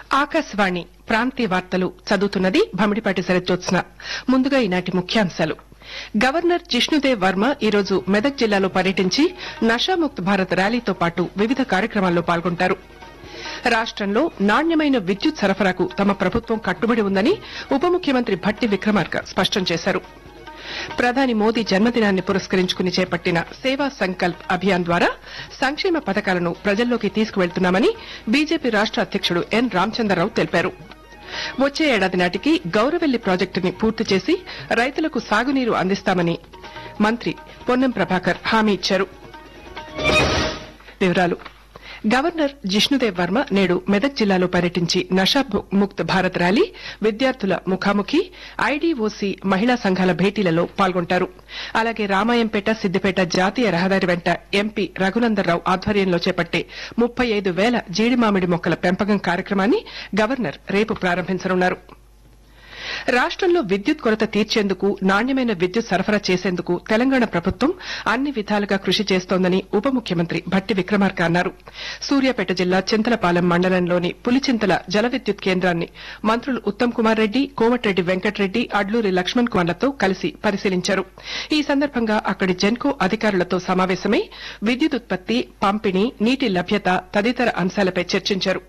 ఆకాశవాణి ప్రాంతీయ వార్తలు చదువుతున్నది భమిడిపాటి శరత్జోత్స్న ముందుగా ఈనాటి ముఖ్యాంశాలు గవర్నర్ జిష్ణుదేవ్ వర్మ ఈరోజు మెదక్ జిల్లాలో పర్యటించి నషాముక్త్ భారత్ ర్యాలీతో పాటు వివిధ కార్యక్రమాల్లో పాల్గొంటారు రాష్టంలో నాణ్యమైన విద్యుత్ సరఫరాకు తమ ప్రభుత్వం కట్టుబడి ఉందని ఉప ముఖ్యమంత్రి భట్టి విక్రమార్క స్పష్టం చేశారు ప్రధాని మోదీ జన్మదినాన్ని పురస్కరించుకుని చేపట్టిన సేవా సంకల్ప్ అభియాన్ ద్వారా సంక్షేమ పథకాలను ప్రజల్లోకి తీసుకువెళ్తున్నామని బీజేపీ రాష్ట అధ్యకుడు ఎన్ రామచంద్రరావు తెలిపారు వచ్చే ఏడాది నాటికి గౌరవెల్లి ప్రాజెక్టుని పూర్తి చేసి రైతులకు సాగునీరు అందిస్తామని మంత్రి పొన్నం ప్రభాకర్ హామీ ఇచ్చారు వివరాలు గవర్నర్ జిష్ణుదేవ్ వర్మ నేడు మెదక్ జిల్లాలో పర్యటించి నషా ముక్త్ భారత్ ర్యాలీ విద్యార్థుల ముఖాముఖి ఐడీఓసీ మహిళా సంఘాల భేటీలలో పాల్గొంటారు అలాగే రామాయంపేట సిద్దిపేట జాతీయ రహదారి వెంట ఎంపీ రఘునందర్రావు ఆధ్వర్యంలో చేపట్టే ముప్పై ఐదు వేల జీడి మామిడి మొక్కల పెంపకం కార్యక్రమాన్ని గవర్నర్ రేపు ప్రారంభించనున్నారు రాష్టంలో విద్యుత్ కొరత తీర్చేందుకు నాణ్యమైన విద్యుత్ సరఫరా చేసేందుకు తెలంగాణ ప్రభుత్వం అన్ని విధాలుగా కృషి చేస్తోందని ఉప ముఖ్యమంత్రి భట్టి విక్రమార్క అన్నారు సూర్యాపేట జిల్లా చింతలపాలెం మండలంలోని పులిచింతల జల విద్యుత్ కేంద్రాన్ని మంత్రులు ఉత్తమ్ కుమార్ రెడ్డి కోమటిరెడ్డి వెంకటరెడ్డి అడ్లూరి లక్ష్మణ్ కుమార్లతో కలిసి పరిశీలించారు ఈ సందర్భంగా అక్కడి జెన్కో అధికారులతో సమావేశమై విద్యుత్ ఉత్పత్తి పంపిణీ నీటి లభ్యత తదితర అంశాలపై చర్చించారు